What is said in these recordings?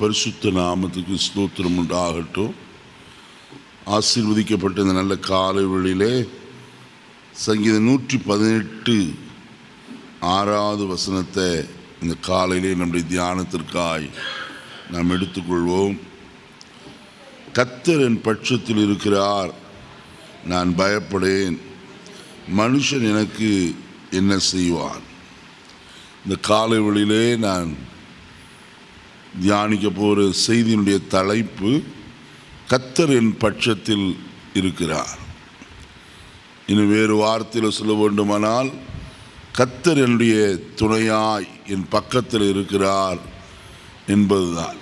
பரிசுத்த நாமத்துக்கு ஸ்தோத்திரம் உண்டாகட்டும் ஆசீர்வதிக்கப்பட்ட இந்த நல்ல காலை வேளையிலே சங்கீதம் நூற்றி பதினெட்டு ஆறாவது வசனத்தை இந்த காலையிலே நம்முடைய தியானத்திற்காய் நாம் எடுத்துக்கொள்வோம் கத்தர் என் பட்சத்தில் இருக்கிறார் நான் பயப்படேன் மனுஷன் எனக்கு என்ன செய்வான் இந்த காலை வேளையிலே நான் தியானிக்க போகிற செய்தியினுடைய தலைப்பு கத்தர் என் பட்சத்தில் இருக்கிறார் இன்னும் வேறு வார்த்தையில் சொல்ல வேண்டுமானால் கத்தர் என்னுடைய துணையாய் என் பக்கத்தில் இருக்கிறார் என்பதுதான்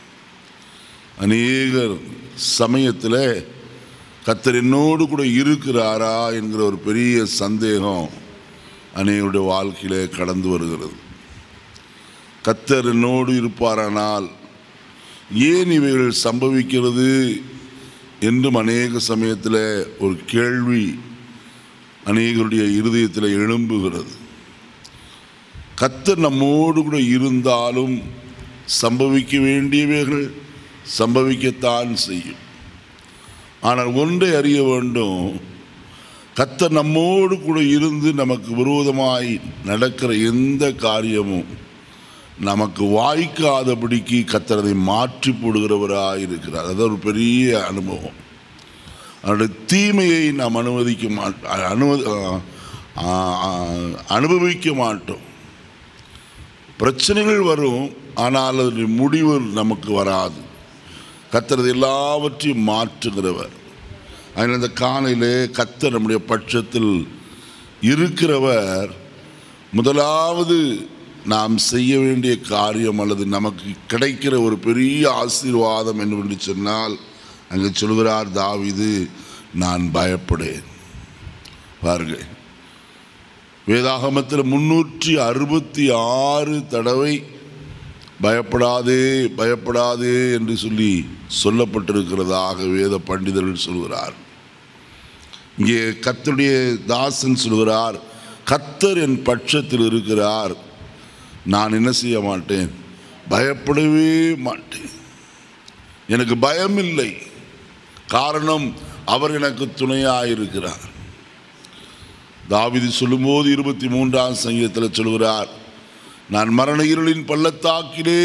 அநேகர் சமயத்தில் கத்தர் என்னோடு கூட இருக்கிறாரா என்கிற ஒரு பெரிய சந்தேகம் அநேகருடைய வாழ்க்கையிலே கடந்து வருகிறது கத்தர் என்னோடு இருப்பாரானால் ஏன் இவைகள் சம்பவிக்கிறது என்றும் அநேக சமயத்தில் ஒரு கேள்வி அநேகருடைய இருதயத்தில் எழும்புகிறது கத்தர் நம்மோடு கூட இருந்தாலும் சம்பவிக்க வேண்டியவைகள் சம்பவிக்கத்தான் செய்யும் ஆனால் ஒன்றை அறிய வேண்டும் கத்தர் நம்மோடு கூட இருந்து நமக்கு விரோதமாய் நடக்கிற எந்த காரியமும் நமக்கு வாய்க்காதபடிக்கு கத்தரதை மாற்றி போடுகிறவராக இருக்கிறார் அது ஒரு பெரிய அனுபவம் அவருடைய தீமையை நாம் அனுமதிக்க மாட்டோம் அனுமதி அனுபவிக்க மாட்டோம் பிரச்சனைகள் வரும் ஆனால் அதனுடைய முடிவு நமக்கு வராது கத்தரது எல்லாவற்றையும் மாற்றுகிறவர் அதனால் இந்த காலையிலே கத்தர் நம்முடைய பட்சத்தில் இருக்கிறவர் முதலாவது நாம் செய்ய வேண்டிய காரியம் அல்லது நமக்கு கிடைக்கிற ஒரு பெரிய ஆசீர்வாதம் என்று சொன்னால் அங்கே சொல்கிறார் தாவிது நான் பயப்படேன் பாருங்கள் வேதாகமத்தில் முன்னூற்றி அறுபத்தி ஆறு தடவை பயப்படாதே பயப்படாதே என்று சொல்லி சொல்லப்பட்டிருக்கிறதாக வேத பண்டிதர்கள் சொல்கிறார் இங்கே கத்தருடைய தாசன் சொல்கிறார் கத்தர் என் பட்சத்தில் இருக்கிறார் நான் என்ன செய்ய மாட்டேன் பயப்படவே மாட்டேன் எனக்கு பயம் இல்லை காரணம் அவர் எனக்கு துணையாக இருக்கிறார் தாவிதி சொல்லும்போது இருபத்தி மூன்றாம் சங்கீதத்தில் சொல்கிறார் நான் மரண இருளின் பள்ளத்தாக்கிலே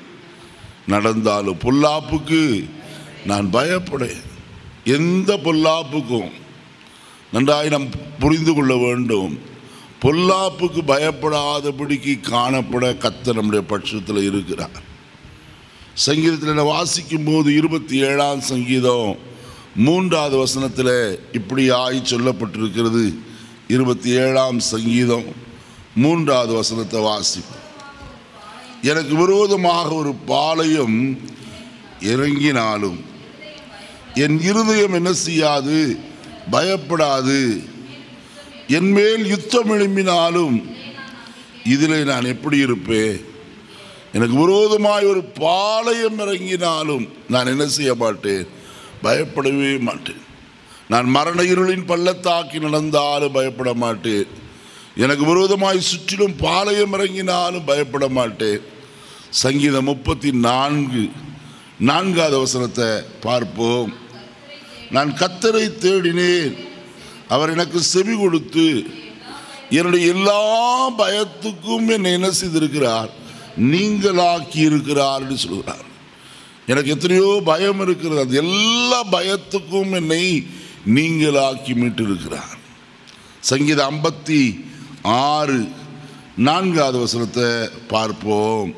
நடந்தாலும் பொல்லாப்புக்கு நான் பயப்படேன் எந்த பொல்லாப்புக்கும் நன்றாய் நாம் புரிந்து கொள்ள வேண்டும் பொல்லாப்புக்கு பயப்படாதபடிக்கு காணப்பட கத்த நம்முடைய பட்சத்தில் இருக்கிறார் சங்கீதத்தில் வாசிக்கும் போது இருபத்தி ஏழாம் சங்கீதம் மூன்றாவது வசனத்தில் இப்படி ஆய் சொல்லப்பட்டிருக்கிறது இருபத்தி ஏழாம் சங்கீதம் மூன்றாவது வசனத்தை வாசிப்போம் எனக்கு விரோதமாக ஒரு பாளையம் இறங்கினாலும் என் இருதயம் என்ன செய்யாது பயப்படாது என் மேல் யுத்தம் எழும்பினாலும் இதில் நான் எப்படி இருப்பேன் எனக்கு விரோதமாய் ஒரு பாளையம் இறங்கினாலும் நான் என்ன செய்ய மாட்டேன் பயப்படவே மாட்டேன் நான் மரண இருளின் பள்ளத்தாக்கி நடந்தாலும் பயப்பட மாட்டேன் எனக்கு விரோதமாய் சுற்றிலும் பாளையம் இறங்கினாலும் பயப்பட மாட்டேன் சங்கீதம் முப்பத்தி நான்கு நான்காவது அவசரத்தை பார்ப்போம் நான் கத்தரை தேடினேன் அவர் எனக்கு செவி கொடுத்து என்னுடைய எல்லா பயத்துக்கும் என்னை என்ன செய்திருக்கிறார் நீங்களாக்கி இருக்கிறார் என்று சொல்கிறார் எனக்கு எத்தனையோ பயம் இருக்கிறது அது எல்லா பயத்துக்கும் என்னை நீங்களாக்கி மீட்டிருக்கிறார் சங்கீத ஐம்பத்தி ஆறு நான்காவது வசனத்தை பார்ப்போம்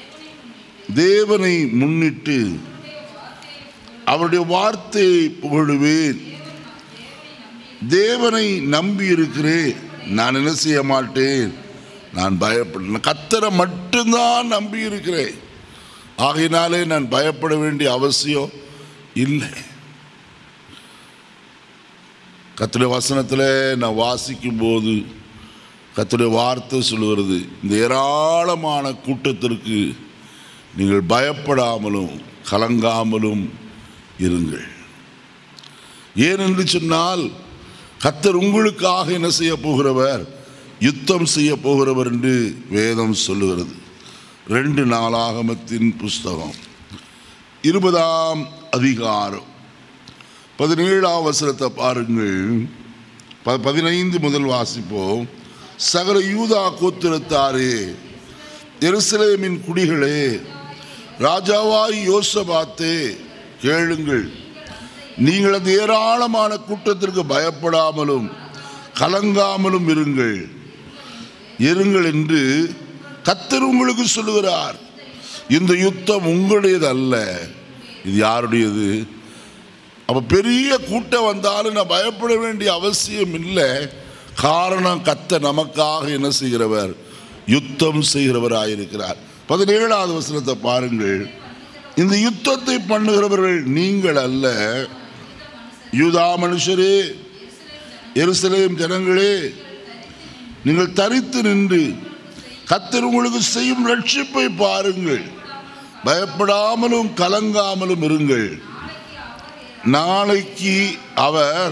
தேவனை முன்னிட்டு அவருடைய வார்த்தையை புகழுவேன் தேவனை நம்பி இருக்கிறேன் நான் என்ன செய்ய மாட்டேன் நான் பயப்பட கத்தரை மட்டும்தான் நம்பி இருக்கிறேன் ஆகையினாலே நான் பயப்பட வேண்டிய அவசியம் இல்லை கத்துடைய வசனத்தில் நான் வாசிக்கும் போது கத்துடைய வார்த்தை சொல்லுகிறது இந்த ஏராளமான கூட்டத்திற்கு நீங்கள் பயப்படாமலும் கலங்காமலும் இருங்கள் ஏனென்று சொன்னால் கத்தர் உங்களுக்காக என்ன செய்ய போகிறவர் யுத்தம் செய்ய போகிறவர் என்று வேதம் சொல்லுகிறது ரெண்டு நாளாகமத்தின் புஸ்தகம் இருபதாம் அதிகாரம் பதினேழாம் வசனத்தை பாருங்கள் ப- பதினைந்து முதல் வாசிப்போம் சகல யூதா கோத்திரத்தாரே எருசலேமின் குடிகளே ராஜாவாய் யோசபாத்தே கேளுங்கள் நீங்கள் அந்த ஏராளமான கூட்டத்திற்கு பயப்படாமலும் கலங்காமலும் இருங்கள் இருங்கள் என்று கத்தர் உங்களுக்கு சொல்லுகிறார் இந்த யுத்தம் உங்களுடையது அல்ல இது யாருடையது அப்ப பெரிய கூட்டம் வந்தாலும் நான் பயப்பட வேண்டிய அவசியம் இல்லை காரணம் கத்த நமக்காக என்ன செய்கிறவர் யுத்தம் செய்கிறவராயிருக்கிறார் பதினேழாவது வசனத்தை பாருங்கள் இந்த யுத்தத்தை பண்ணுகிறவர்கள் நீங்கள் அல்ல யூதா மனுஷரே எருசலேம் ஜனங்களே நீங்கள் தரித்து நின்று கத்தர் உங்களுக்கு செய்யும் ரட்சிப்பை பாருங்கள் பயப்படாமலும் கலங்காமலும் இருங்கள் நாளைக்கு அவர்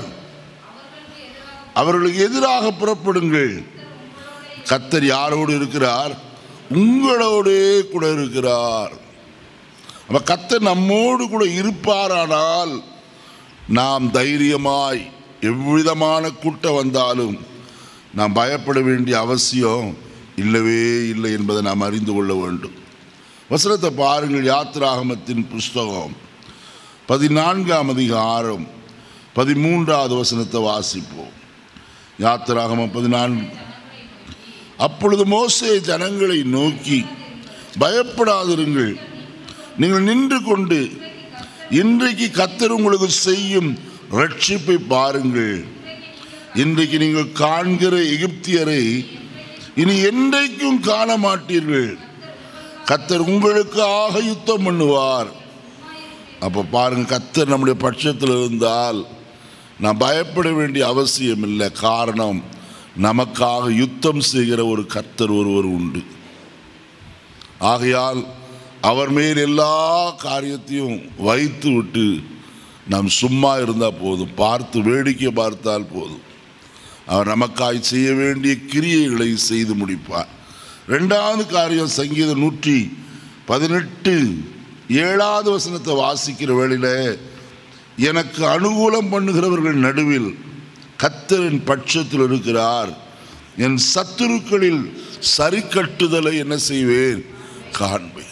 அவர்களுக்கு எதிராக புறப்படுங்கள் கத்தர் யாரோடு இருக்கிறார் உங்களோடே கூட இருக்கிறார் அப்ப கத்தர் நம்மோடு கூட இருப்பாரானால் நாம் தைரியமாய் எவ்விதமான கூட்டம் வந்தாலும் நாம் பயப்பட வேண்டிய அவசியம் இல்லவே இல்லை என்பதை நாம் அறிந்து கொள்ள வேண்டும் வசனத்தை பாருங்கள் யாத்ராகமத்தின் புஸ்தகம் பதினான்காம் அதிகாரம் பதிமூன்றாவது வசனத்தை வாசிப்போம் யாத்திராகமம் பதினான்கு அப்பொழுது மோசே ஜனங்களை நோக்கி பயப்படாதிருங்கள் நீங்கள் நின்று கொண்டு இன்றைக்கு கத்தர் உங்களுக்கு செய்யும் ரட்சிப்பை பாருங்கள் இன்றைக்கு நீங்கள் காண்கிற எகிப்தியரை இனி என்றைக்கும் காண மாட்டீர்கள் கத்தர் உங்களுக்காக யுத்தம் பண்ணுவார் அப்போ பாருங்க கத்தர் நம்முடைய பட்சத்தில் இருந்தால் நான் பயப்பட வேண்டிய அவசியம் இல்லை காரணம் நமக்காக யுத்தம் செய்கிற ஒரு கர்த்தர் ஒருவர் உண்டு ஆகையால் அவர் மேல் எல்லா காரியத்தையும் வைத்து விட்டு நாம் சும்மா இருந்தால் போதும் பார்த்து வேடிக்கை பார்த்தால் போதும் அவர் நமக்காய் செய்ய வேண்டிய கிரியைகளை செய்து முடிப்பார் ரெண்டாவது காரியம் சங்கீதம் நூற்றி பதினெட்டு ஏழாவது வசனத்தை வாசிக்கிற வேளையில எனக்கு அனுகூலம் பண்ணுகிறவர்கள் நடுவில் கத்தரின் பட்சத்தில் இருக்கிறார் என் சத்துருக்களில் சரி கட்டுதலை என்ன செய்வேன் காண்பேன்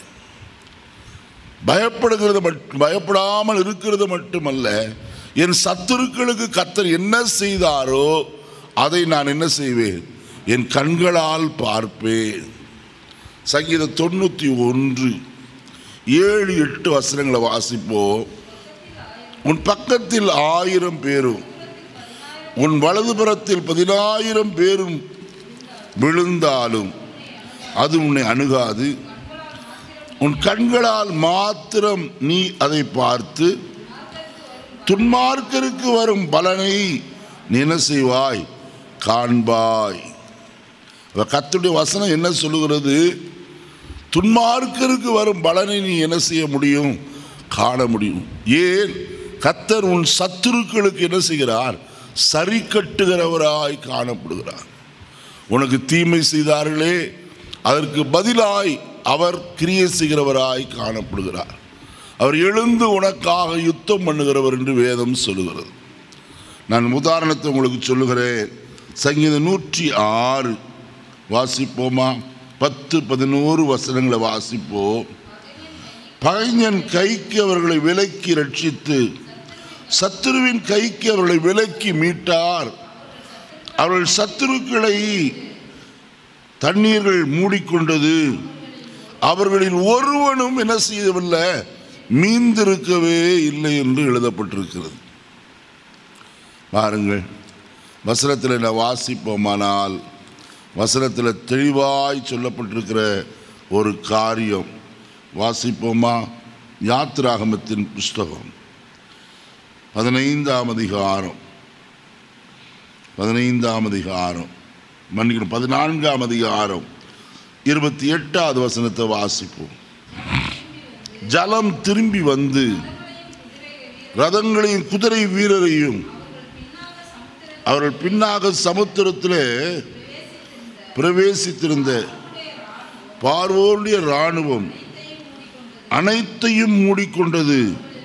பயப்படுகிறது மட்- பயப்படாமல் இருக்கிறது மட்டுமல்ல என் சத்துருக்களுக்கு கத்தர் என்ன செய்தாரோ அதை நான் என்ன செய்வேன் என் கண்களால் பார்ப்பேன் சங்கீதம் தொண்ணூற்றி ஒன்று ஏழு எட்டு வசனங்களை வாசிப்போம் உன் பக்கத்தில் ஆயிரம் பேரும் உன் வலதுபுறத்தில் பதினாயிரம் பேரும் விழுந்தாலும் அது உன்னை அணுகாது உன் கண்களால் மாத்திரம் நீ அதை பார்த்து துன்மார்க்கருக்கு வரும் பலனை நீ என்ன செய்வாய் காண்பாய் அப்ப கர்த்தருடைய வசனம் என்ன சொல்லுகிறது துன்மார்க்கருக்கு வரும் பலனை நீ என்ன செய்ய முடியும் காண முடியும் ஏன் கத்தர் உன் சத்துருக்களுக்கு என்ன செய்கிறார் சரி கட்டுகிறவராய் காணப்படுகிறார் உனக்கு தீமை செய்தார்களே அதற்கு பதிலாய் அவர் கிரியை செய்கிறவராய் காணப்படுகிறார் அவர் எழுந்து உனக்காக யுத்தம் பண்ணுகிறவர் என்று வேதம் சொல்லுகிறது நான் உதாரணத்தை உங்களுக்கு சொல்லுகிறேன் சங்கீதம் நூற்றி ஆறு வாசிப்போமா பத்து பதினோரு வசனங்களை வாசிப்போம் பகைஞன் கைக்கு அவர்களை விலக்கி ரட்சித்து சத்துருவின் கைக்கு அவர்களை விலக்கி மீட்டார் அவர்கள் சத்துருக்களை தண்ணீர்கள் மூடிக்கொண்டது அவர்களில் ஒருவனும் என்ன செய்யவில்லை மீந்திருக்கவே இல்லை என்று எழுதப்பட்டிருக்கிறது பாருங்கள் வசனத்தில் நான் வாசிப்போமானால் வசனத்தில் தெளிவாய் சொல்லப்பட்டிருக்கிற ஒரு காரியம் வாசிப்போமா யாத்ராகமத்தின் புஸ்தகம் பதினைந்தாம் அதிகாரம் பதினைந்தாம் அதிகாரம் மன்னிக்கணும் பதினான்காம் அதிகாரம் இருபத்தி எட்டாவது வசனத்தை வாசிப்போம் ஜலம் திரும்பி வந்து ரதங்களையும் குதிரை வீரரையும் அவர்கள் பின்னாக சமுத்திரத்தில் பிரவேசித்திருந்த பார்வோனுடைய இராணுவம் அனைத்தையும் மூடிக்கொண்டது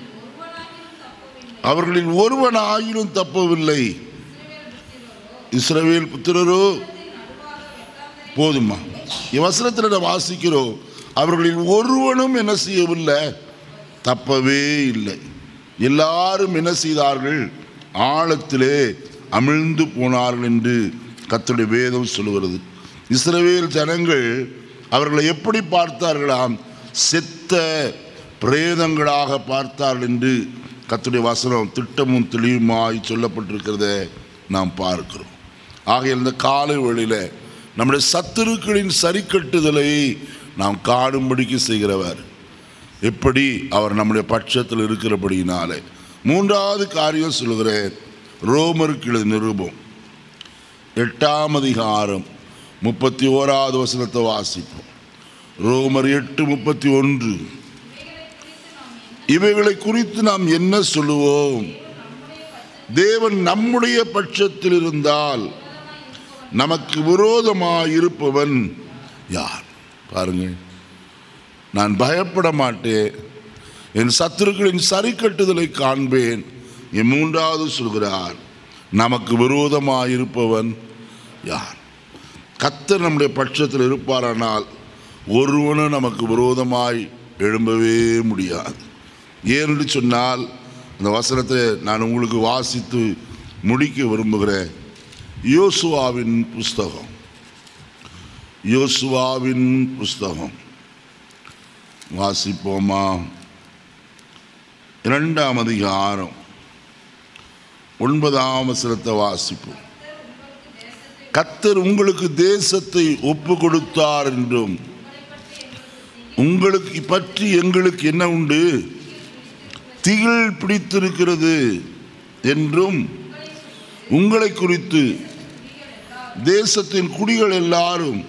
அவர்களில் ஒருவன் ஆயினும் தப்பவில்லை இஸ்ரவேல் புத்திரரோ போதுமா இவ்வசனத்தில் நான் வாசிக்கிறோம் அவர்களில் ஒருவனும் என்ன செய்யவில்லை தப்பவே இல்லை எல்லாரும் என்ன செய்தார்கள் ஆழத்திலே அமிழ்ந்து போனார்கள் என்று கர்த்தருடைய வேதம் சொல்லுகிறது இஸ்ரவேல் ஜனங்கள் அவர்களை எப்படி பார்த்தார்களாம் செத்த பிரேதங்களாக பார்த்தார்கள் என்று கர்த்தருடைய வசனம் திட்டமும் தெளிவுமாய் சொல்லப்பட்டிருக்கிறத நாம் பார்க்கிறோம் ஆகிய இந்த காலை வேளையில் நம்முடைய சத்துருக்களின் சரிக்கட்டுதலை நாம் காணும்படிக்கு செய்கிறவர் எப்படி அவர் நம்முடைய பட்சத்தில் இருக்கிறபடியினாலே மூன்றாவது காரியம் சொல்கிறேன் ரோமருக்கு எழுதிய நிருபம் எட்டாம் அதிகாரம் முப்பத்தி ஓராவது வசனத்தை வாசிப்போம் ரோமர் எட்டு முப்பத்தி ஒன்று இவைகளை குறித்து நாம் என்ன சொல்லுவோம் தேவன் நம்முடைய பட்சத்தில் இருந்தால் நமக்கு விரோதமாக இருப்பவன் யார் பாருங்க நான் பயப்பட மாட்டேன் என் சத்துருக்களின் சரிக்கட்டுதலை காண்பேன் என் மூன்றாவது சொல்கிறார் நமக்கு விரோதமாக இருப்பவன் யார் கத்தர் நம்முடைய பட்சத்தில் இருப்பாரானால் ஒருவனும் நமக்கு விரோதமாய் எழும்பவே முடியாது ஏனென்று சொன்னால் அந்த வசனத்தை நான் உங்களுக்கு வாசித்து முடிக்க விரும்புகிறேன் யோசுவாவின் புஸ்தகம் யோசுவாவின் புஸ்தகம் வாசிப்போமா இரண்டாம் அதிகாரம் ஒன்பதாம் வசனத்தை வாசிப்போம் கத்தர் உங்களுக்கு தேசத்தை ஒப்பு கொடுத்தார் என்றும் உங்களுக்கு பற்றி எங்களுக்கு என்ன உண்டு திகில் பிடித்திருக்கிறது என்றும் உங்களை குறித்து தேசத்தின் குடிகள் எல்லாரும்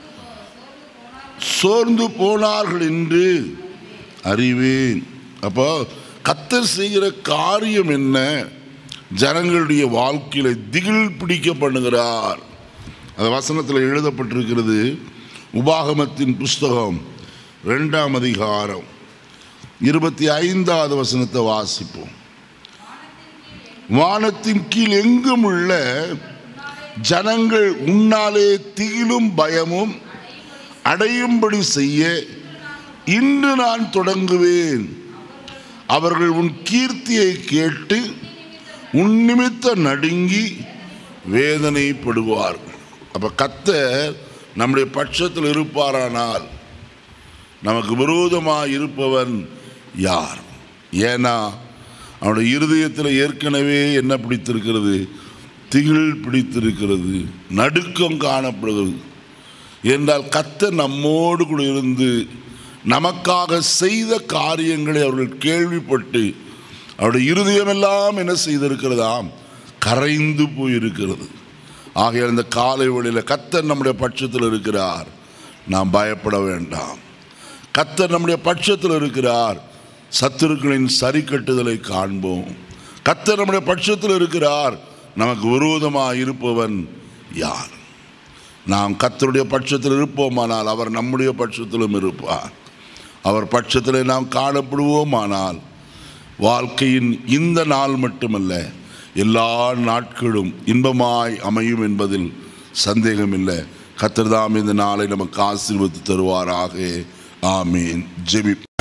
சோர்ந்து போனார்கள் என்று அறிவேன் அப்போ கத்தர் செய்கிற காரியம் என்ன ஜனங்களுடைய வாழ்க்கையில திகில் பிடிக்க பண்ணுகிறார் அந்த வசனத்தில் எழுதப்பட்டிருக்கிறது உபாகமத்தின் புஸ்தகம் ரெண்டாம் அதிகாரம் இருபத்தி ஐந்தாவது வசனத்தை வாசிப்போம் வானத்தின் கீழ் எங்கும் உள்ள ஜனங்கள் உன்னாலே திகிலும் பயமும் அடையும்படி செய்ய இன்று நான் தொடங்குவேன் அவர்கள் உன் கீர்த்தியை கேட்டு உன் நிமித்த நடுங்கி வேதனைப்படுவார்கள் அப்ப கத்தர் நம்முடைய பட்சத்தில் இருப்பாரானால் நமக்கு விரோதமாக இருப்பவன் யார் ஏன்னா அவனுடைய இருதயத்தில் ஏற்கனவே என்ன பிடித்திருக்கிறது திகில் பிடித்திருக்கிறது நடுக்கம் காணப்படுகிறது என்றால் கத்தர் நம்மோடு கூட இருந்து நமக்காக செய்த காரியங்களை அவர்கள் கேள்விப்பட்டு அவருடைய இருதயமெல்லாம் என்ன செய்திருக்கிறதாம் கரைந்து போயிருக்கிறது ஆகையால் இந்த காலை வழியில் கத்தர் நம்முடைய பட்சத்தில் இருக்கிறார் நாம் பயப்பட வேண்டாம் கத்தர் நம்முடைய பட்சத்தில் இருக்கிறார் சத்துருக்களின் சரி கட்டுதலை காண்போம் கத்தர் நம்முடைய பட்சத்தில் இருக்கிறார் நமக்கு விரோதமாக இருப்பவன் யார் நாம் கத்தருடைய பட்சத்தில் இருப்போமானால் அவர் நம்முடைய பட்சத்திலும் இருப்பார் அவர் பட்சத்தில் நாம் காணப்படுவோமானால் வாழ்க்கையின் இந்த நாள் மட்டுமல்ல எல்லா நாட்களும் இன்பமாய் அமையும் என்பதில் சந்தேகமில்லை கத்தர்தாம் இந்த நாளை நமக்கு ஆசீர்வதித்து தருவாராக ஆமீன் ஜெபி